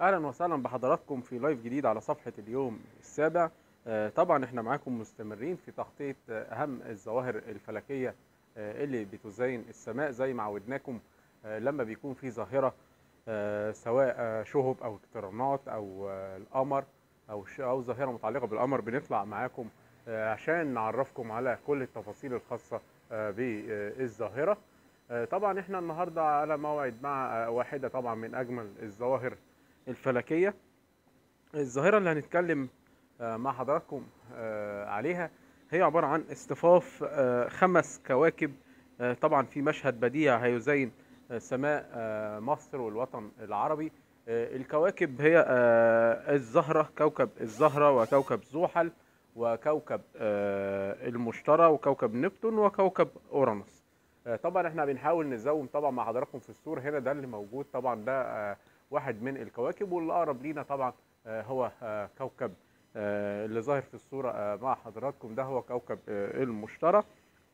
اهلا وسهلا بحضراتكم في لايف جديد على صفحه اليوم السابع آه، طبعا احنا معاكم مستمرين في تغطيه آه، اهم الظواهر الفلكيه آه، اللي بتزين السماء زي ما عودناكم آه، لما بيكون في ظاهره آه، سواء آه، شهب او اقترانات او آه، القمر او ش- او ظاهره متعلقه بالقمر بنطلع معاكم آه، عشان نعرفكم على كل التفاصيل الخاصه آه، بالظاهره آه، طبعا احنا النهارده على موعد مع آه، واحده طبعا من اجمل الظواهر الفلكيه الظاهره اللي هنتكلم آه، مع حضراتكم آه، عليها هي عباره عن اصطفاف آه، خمس كواكب آه، طبعا في مشهد بديع هيزين آه، سماء آه، مصر والوطن العربي آه، الكواكب هي آه، الزهره كوكب الزهره وكوكب زحل وكوكب آه، المشتري وكوكب نبتون وكوكب اورانوس آه، طبعا احنا بنحاول نزوم طبعا مع حضراتكم في الصورة هنا ده اللي موجود طبعا ده آه، واحد من الكواكب واللي اقرب لينا طبعا آه، هو آه، كوكب آه، اللي ظاهر في الصورة آه، مع حضراتكم ده هو كوكب آه، المشتري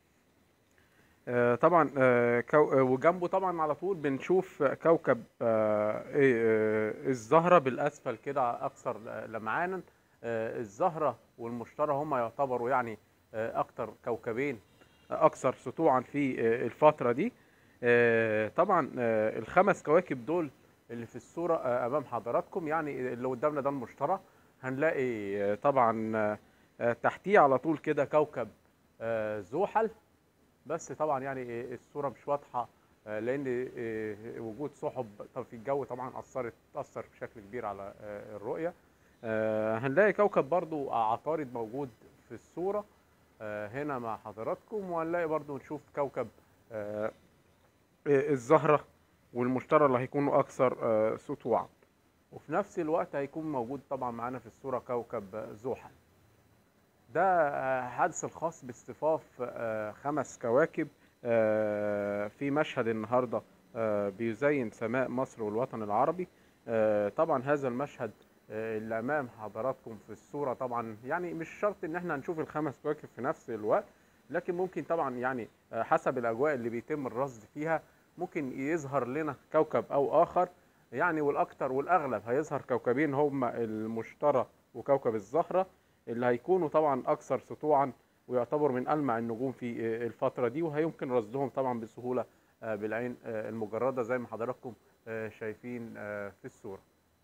آه، طبعا آه، كو- آه، وجنبه طبعا على طول بنشوف كوكب آه، إيه، آه، الزهرة بالأسفل كده أكثر لمعانا آه، الزهرة والمشتري هما يعتبروا يعني آه، أكتر كوكبين أكثر سطوعا في آه، الفترة دي آه، طبعا آه، الخمس كواكب دول اللي في الصورة آه، أمام حضراتكم يعني اللي قدامنا ده المشتري هنلاقي آه، طبعا آه، آه، تحتيه على طول كده كوكب آه، زحل بس طبعا يعني إيه الصوره مش واضحه آه، لان إيه وجود سحب طب في الجو طبعا اثرت اثر بشكل كبير على آه، الرؤيه آه، هنلاقي كوكب برضو عطارد موجود في الصوره آه، هنا مع حضراتكم وهنلاقي برضو نشوف كوكب آه، إيه الزهره والمشتري اللي هيكونوا اكثر آه، سطوعا وفي نفس الوقت هيكون موجود طبعا معانا في الصوره كوكب آه، زحل ده آه، حدث الخاص باصطفاف آه، خمس كواكب آه، في مشهد النهارده آه، بيزين سماء مصر والوطن العربي آه، طبعا هذا المشهد آه، اللي امام حضراتكم في الصوره طبعا يعني مش شرط ان احنا نشوف الخمس كواكب في نفس الوقت لكن ممكن طبعا يعني آه، حسب الاجواء اللي بيتم الرصد فيها ممكن يظهر لنا كوكب او اخر يعني والاكثر والاغلب هيظهر كوكبين هما المشتري وكوكب الزهره اللي هيكونوا طبعا اكثر سطوعا ويعتبر من ألمع النجوم في آه، الفترة دي وهيمكن رصدهم طبعا بسهولة آه، بالعين آه، المجردة زي ما حضراتكم آه، شايفين آه، في الصورة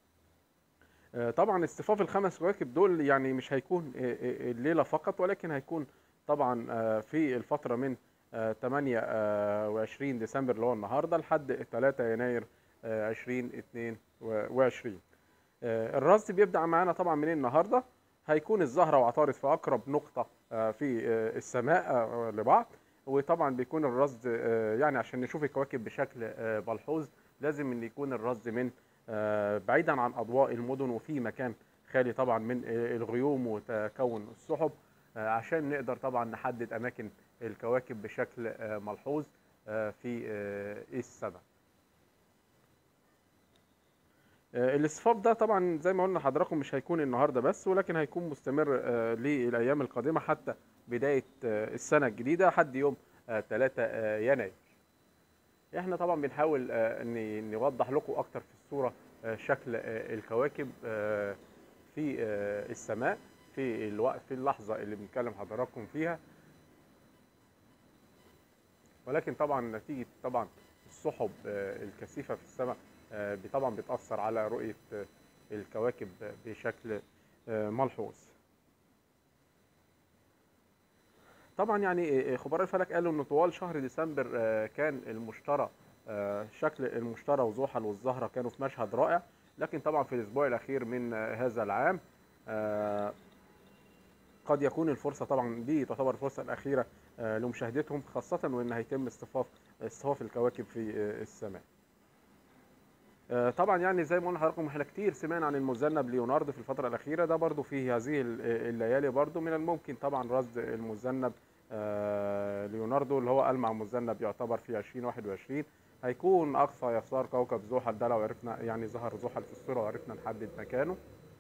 آه، طبعا اصطفاف الخمس كواكب دول يعني مش هيكون آه، آه، الليلة فقط ولكن هيكون طبعا آه، في الفترة من آه، 28 ديسمبر اللي هو النهارده لحد 3 يناير آه، 2022 آه، الرصد بيبدأ معانا طبعا من النهارده هيكون الزهرة وعطارد في أقرب نقطة آه، في آه، السماء آه، لبعض وطبعا بيكون الرصد آه، يعني عشان نشوف الكواكب بشكل آه، ملحوظ لازم ان يكون الرصد من آه، بعيدا عن اضواء المدن وفي مكان خالي طبعا من آه، الغيوم وتكون السحب آه، عشان نقدر طبعا نحدد اماكن الكواكب بشكل آه، ملحوظ آه، في آه، السماء آه، الاصفاف ده طبعا زي ما قلنا لحضراتكم مش هيكون النهارده بس ولكن هيكون مستمر آه، للايام القادمه حتى بدايه آه، السنه الجديده لحد يوم آه، 3 آه، يناير. احنا طبعا بنحاول آه، ان نوضح لكم اكتر في الصوره آه، شكل آه، الكواكب آه، في آه، السماء في الوقت في اللحظه اللي بنتكلم حضراتكم فيها ولكن طبعا نتيجه طبعا السحب آه، الكثيفه في السماء آه، طبعا بتاثر على رؤيه آه، الكواكب بشكل آه، ملحوظ طبعا يعني آه، خبراء الفلك قالوا ان طوال شهر ديسمبر آه، كان المشتري آه، شكل المشتري وزحل والزهره كانوا في مشهد رائع لكن طبعا في الاسبوع الاخير من آه، هذا العام آه، قد يكون الفرصه طبعا دي تعتبر الفرصه الاخيره آه، لمشاهدتهم خاصه وان هيتم اصطفاف اصطفاف الكواكب في آه، السماء آه، طبعا يعني زي ما قلنا لحضراتكم احنا كتير سمعنا عن المذنب ليوناردو في الفتره الاخيره ده برضو في هذه ال- الليالي برضو من الممكن طبعا رصد المذنب آه، ليوناردو اللي هو ألمع مذنب يعتبر في 2021 هيكون اقصى يسار كوكب زحل ده لو عرفنا يعني ظهر زحل في الصوره وعرفنا نحدد مكانه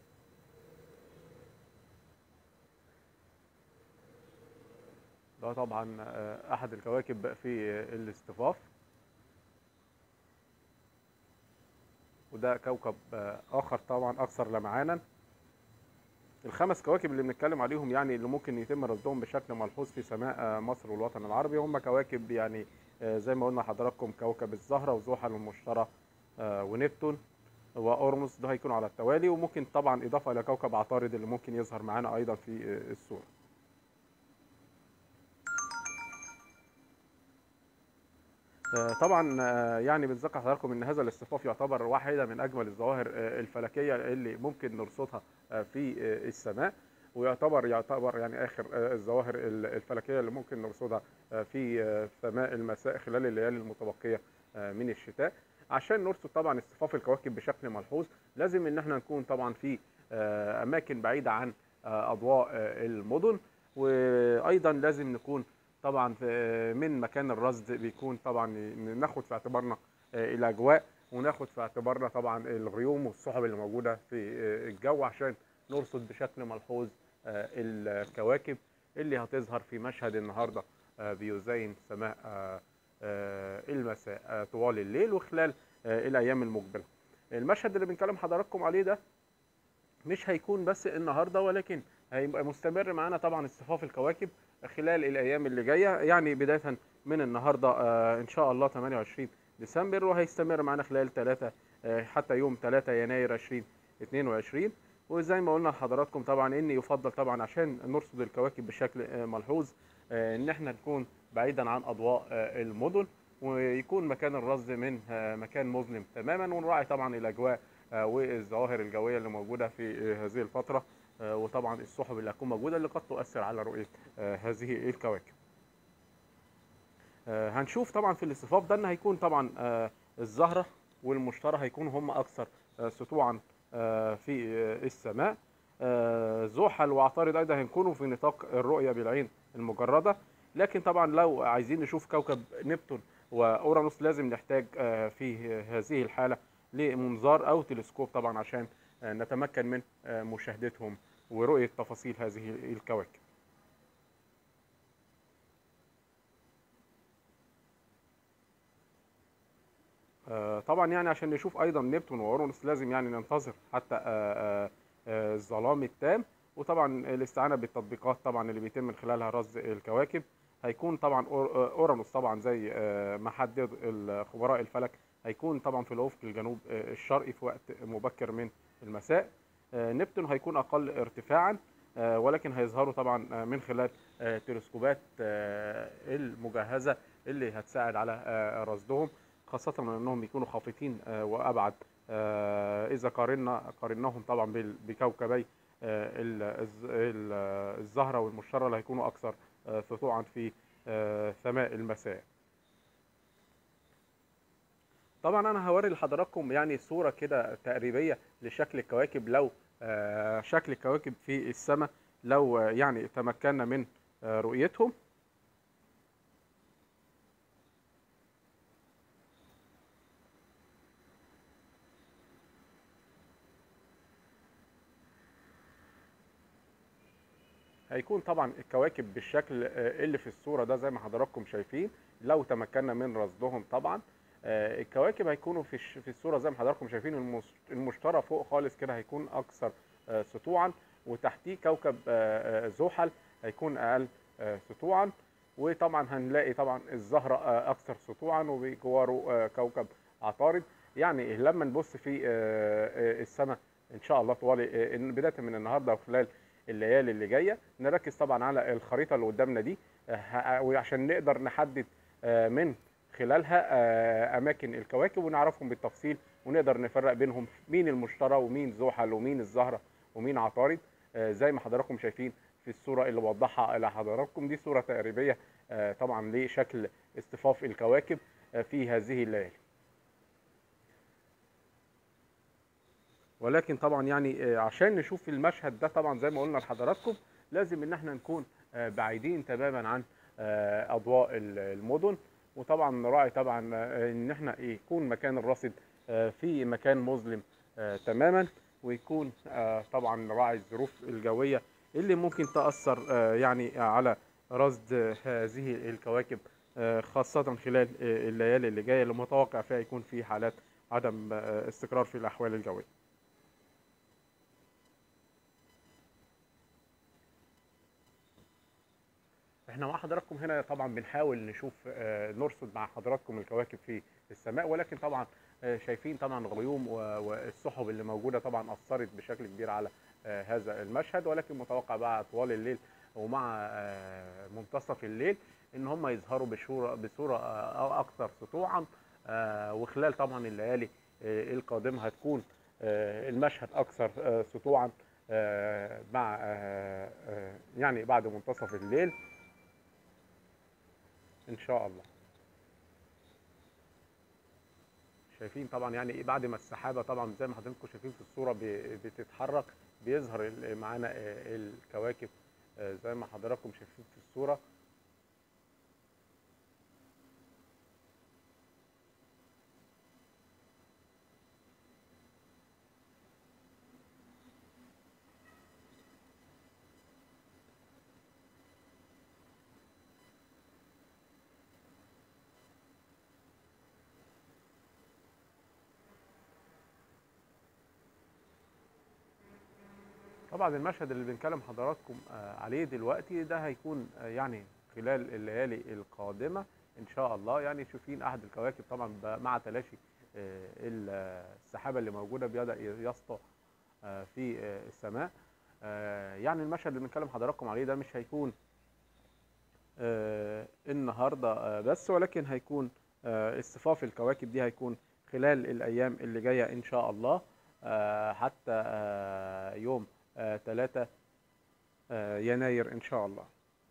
ده طبعا آه، احد الكواكب في الاصطفاف وده كوكب آه، اخر طبعا اكثر لمعانا الخمس كواكب اللي بنتكلم عليهم يعني اللي ممكن يتم رصدهم بشكل ملحوظ في سماء آه، مصر والوطن العربي هم كواكب يعني آه، زي ما قلنا لحضراتكم كوكب الزهرة وزحل والمشتري آه، ونبتون واورموس ده هيكونوا على التوالي وممكن طبعا اضافه الى كوكب عطارد اللي ممكن يظهر معانا ايضا في آه، الصوره آه، طبعا آه، يعني بنذكر حضراتكم ان هذا الاصطفاف يعتبر واحده من اجمل الظواهر آه، الفلكيه اللي ممكن نرصدها آه، في آه، السماء ويعتبر يعتبر يعني اخر آه، الظواهر ال- الفلكيه اللي ممكن نرصدها آه، في آه، سماء المساء خلال الليالي المتبقيه آه، من الشتاء عشان نرصد طبعا اصطفاف الكواكب بشكل ملحوظ لازم ان احنا نكون طبعا في آه، اماكن بعيده عن آه، اضواء آه، المدن وايضا لازم نكون طبعا في- من مكان الرصد بيكون طبعا ناخد في اعتبارنا آه، الاجواء وناخد في اعتبارنا طبعا الغيوم والسحب اللي موجوده في آه، الجو عشان نرصد بشكل ملحوظ آه، الكواكب اللي هتظهر في مشهد النهارده آه، بيزين سماء آه، آه، المساء آه، طوال الليل وخلال آه، الايام المقبله المشهد اللي بنكلم حضراتكم عليه ده مش هيكون بس النهارده ولكن هيبقى مستمر معانا طبعا اصطفاف الكواكب خلال الايام اللي جايه يعني بدايه من النهارده آه، ان شاء الله 28 ديسمبر وهيستمر معانا خلال 3 حتى يوم 3 يناير 2022 وزي ما قلنا لحضراتكم طبعا ان يفضل طبعا عشان نرصد الكواكب بشكل آه، ملحوظ آه، ان احنا نكون بعيدا عن اضواء آه، المدن ويكون مكان الرصد من آه، مكان مظلم تماما ونراعي طبعا الاجواء آه، والظواهر الجويه اللي موجوده في آه، هذه الفتره آه، وطبعا السحب اللي هتكون موجوده اللي قد تؤثر على رؤيه آه، هذه الكواكب. آه، هنشوف طبعا في الاصطفاف ده ان هيكون طبعا آه، الزهره والمشتري هيكونوا هم اكثر آه، سطوعا آه، في آه، السماء. آه، زحل وعطارد ايضا هيكونوا في نطاق الرؤيه بالعين المجرده لكن طبعا لو عايزين نشوف كوكب نبتون واورانوس لازم نحتاج آه، في هذه الحاله لمنظار او تلسكوب طبعا عشان آه، نتمكن من آه، مشاهدتهم ورؤيه تفاصيل هذه الكواكب. آه، طبعا يعني عشان نشوف ايضا نبتون واورانوس لازم يعني ننتظر حتى آه، آه، آه، الظلام التام وطبعا الاستعانه بالتطبيقات طبعا اللي بيتم من خلالها رصد الكواكب هيكون طبعا أور- آه، اورانوس طبعا زي آه، ما حدد ال- خبراء الفلك هيكون طبعا في الافق الجنوب آه، الشرقي في وقت مبكر من المساء آه، نبتون هيكون اقل ارتفاعا آه، ولكن هيظهروا طبعا آه، من خلال آه، تلسكوبات آه، المجهزه اللي هتساعد على آه، رصدهم خاصة انهم يكونوا خافتين آه، وابعد آه، اذا قارنا قارناهم طبعا بال- بكوكبي آه، ال- الز- ال- آه، الزهرة والمشتري اللي هيكونوا اكثر آه، سطوعا في آه، سماء المساء. طبعا انا هوري لحضراتكم يعني صورة كده تقريبية لشكل الكواكب لو آه، شكل الكواكب في السماء لو آه، يعني تمكنا من آه، رؤيتهم هيكون طبعا الكواكب بالشكل آه، اللي في الصورة ده زي ما حضراتكم شايفين لو تمكنا من رصدهم طبعا آه، الكواكب هيكونوا في الش- في الصورة زي ما حضراتكم شايفين المس- المشتري فوق خالص كده هيكون أكثر آه، سطوعا وتحتيه كوكب آه، آه، زحل هيكون أقل آه، سطوعا وطبعا هنلاقي طبعا الزهرة آه، أكثر سطوعا وبجواره آه، كوكب عطارد يعني لما نبص في السماء إن شاء الله طوال آه، بداية من النهاردة وخلال الليالي اللي جايه نركز طبعا على الخريطه اللي قدامنا دي آه، وعشان نقدر نحدد آه، من خلالها آه، اماكن الكواكب ونعرفهم بالتفصيل ونقدر نفرق بينهم مين المشتري ومين زحل ومين الزهره ومين عطارد آه، زي ما حضراتكم شايفين في الصوره اللي وضحها لحضراتكم دي صوره تقريبيه آه، طبعا لشكل اصطفاف الكواكب آه، في هذه الليالي ولكن طبعا يعني آه، عشان نشوف المشهد ده طبعا زي ما قلنا لحضراتكم لازم ان احنا نكون آه، بعيدين تماما عن آه، اضواء ال- المدن وطبعا نراعي طبعا آه، ان احنا إيه، يكون مكان الرصد آه، في مكان مظلم آه، تماما ويكون آه، طبعا نراعي الظروف الجويه اللي ممكن تاثر آه، يعني على رصد آه، هذه الكواكب آه، خاصه خلال آه، الليالي اللي جايه اللي متوقع فيها يكون في حالات عدم آه، استقرار في الاحوال الجويه احنا مع حضراتكم هنا طبعا بنحاول نشوف آه، نرصد مع حضراتكم الكواكب في السماء ولكن طبعا آه، شايفين طبعا الغيوم و- والسحب اللي موجوده طبعا اثرت بشكل كبير على آه، هذا المشهد ولكن متوقع بقى طوال الليل ومع آه، منتصف الليل ان هم يظهروا بصوره بصوره آه، اكثر سطوعا آه، وخلال طبعا الليالي آه، القادمه هتكون آه، المشهد اكثر آه، سطوعا آه، مع آه، آه، يعني بعد منتصف الليل ان شاء الله شايفين طبعا يعني ايه بعد ما السحابه طبعا زي ما حضراتكم شايفين في الصوره ب- بتتحرك بيظهر ال- معانا آه، الكواكب آه، زي ما حضراتكم شايفين في الصوره طبعا المشهد اللي بنكلم حضراتكم آه، عليه دلوقتي ده هيكون آه، يعني خلال الليالي القادمة إن شاء الله يعني شايفين أحد الكواكب طبعا ب- مع تلاشي آه، ال- آه، السحابة اللي موجودة بيبدأ يسطع آه، في آه، السماء آه، يعني المشهد اللي بنكلم حضراتكم عليه ده مش هيكون آه، النهارده آه، بس ولكن هيكون آه، اصطفاف الكواكب دي هيكون خلال الأيام اللي جاية إن شاء الله آه، حتى آه، يوم 3 يناير إن شاء الله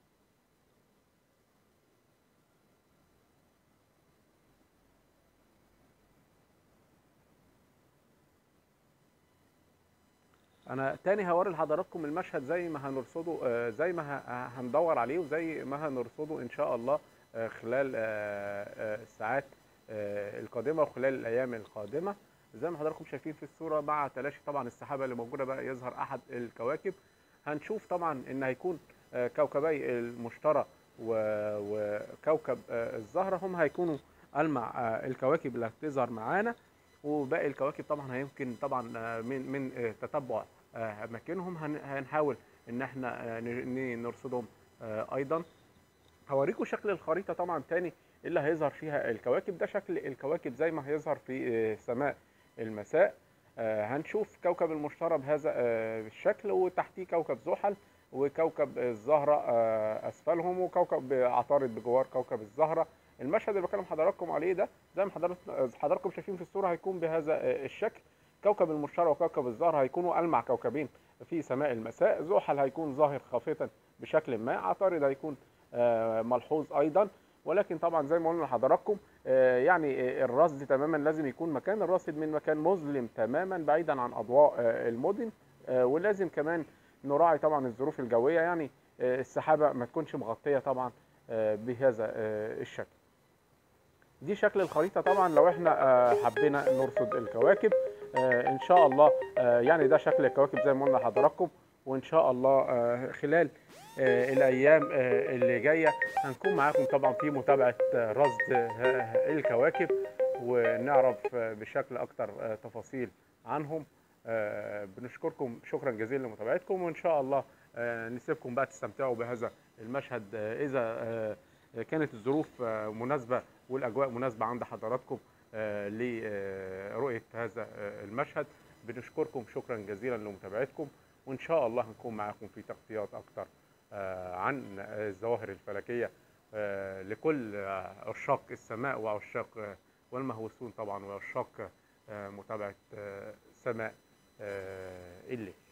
انا تاني هوري لحضراتكم المشهد زي ما هنرصده آه، زي ما ه- هندور عليه وزي ما هنرصده ان شاء الله آه، خلال آه، آه، الساعات آه، القادمه وخلال الايام القادمه زي ما حضراتكم شايفين في الصوره مع تلاشي طبعا السحابه اللي موجوده بقى يظهر احد الكواكب هنشوف طبعا ان هيكون آه، كوكبي المشتري و- وكوكب آه، الزهره هم هيكونوا ألمع آه، الكواكب اللي هتظهر معانا وباقي الكواكب طبعا هيمكن طبعا آه، من من آه، تتبع آه، اماكنهم هن- هنحاول ان احنا آه، ن- ن- نرصدهم آه، ايضا هوريكم شكل الخريطه طبعا تاني اللي هيظهر فيها الكواكب ده شكل الكواكب زي ما هيظهر في آه، سماء المساء آه، هنشوف كوكب المشتري بهذا آه، الشكل وتحتيه كوكب زحل وكوكب الزهرة آه، أسفلهم وكوكب عطارد بجوار كوكب الزهرة المشهد اللي بكلم حضراتكم عليه ده زي ما حضرات- حضراتكم شايفين في الصورة هيكون بهذا آه، الشكل كوكب المشتري وكوكب الزهرة هيكونوا ألمع كوكبين في سماء المساء زحل هيكون ظاهر خافتا بشكل ما عطارد هيكون آه، ملحوظ أيضا ولكن طبعا زي ما قلنا لحضراتكم آه، يعني آه، الرصد تماما لازم يكون مكان الرصد من مكان مظلم تماما بعيدا عن أضواء آه، المدن آه، ولازم كمان نراعي طبعا الظروف الجوية يعني آه، السحابة ما تكونش مغطية طبعا آه، بهذا آه، الشكل دي شكل الخريطة طبعا لو احنا آه، حبينا نرصد الكواكب آه، ان شاء الله آه، يعني ده شكل الكواكب زي ما قلنا لحضراتكم وان شاء الله آه، خلال آه، الايام آه، اللي جايه هنكون معاكم طبعا في متابعه آه، رصد آه، الكواكب ونعرف آه، بشكل اكتر آه، تفاصيل عنهم آه، بنشكركم شكرا جزيلا لمتابعتكم وان شاء الله آه، نسيبكم بقى تستمتعوا بهذا المشهد آه، اذا آه، كانت الظروف آه، مناسبه والاجواء مناسبه عند حضراتكم آه، لرؤيه هذا آه، المشهد بنشكركم شكرا جزيلا لمتابعتكم وان شاء الله هنكون معاكم في تغطيات اكتر آه، عن الظواهر الفلكيه آه، لكل آه، عشاق السماء وعشاق آه، والمهووسون طبعا وعشاق آه، متابعه آه، سماء آه، الليل